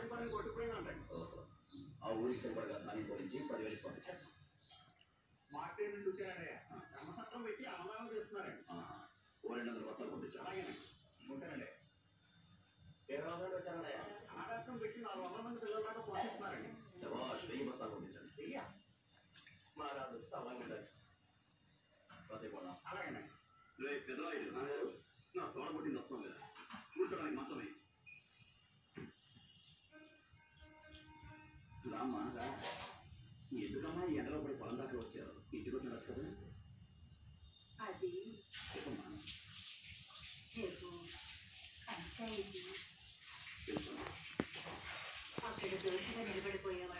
పని కొట్టుకుపోయిందంటే ఓహో. ఆ ఊరి సరిపడగా దాని గురించి పదివేలు పంపించాను మార్కెట్ నుండి వచ్చారండి ధర్మసత్రం పెట్టి అన్నదానం చేస్తున్నారండి ఆహా. ఓ రెండు వందల బస్తాలు పంపించాను అలాగేనండి ఉంటానండి ఇరవై వందలు వచ్చానండి అనాథాశ్రమం పెట్టి నాలుగు వందల మంది పిల్లల దాకా పోషిస్తున్నారండి శబాష్ వెయ్యి బస్తాలు పంపించండి చెయ్య మా రాదు అలాగే కాసేపు ఉందాం. అలాగేనండి రే పెద్దరాయుడు నాన్నగారు నా తోడ పుట్టింది వస్తాం లేదా కూర్చోడానికి మంచం వేయి. రామ్మా రా ఎందుకమ్మా ఈ ఎండలో పడి పొలం దాకా వచ్చారు ఇంటికి వచ్చి కదా అది చెప్పమ్మా రేపు పంచాయతీ తెలుసమ్మా అక్కడ దోషగా నిలబడిపోయావా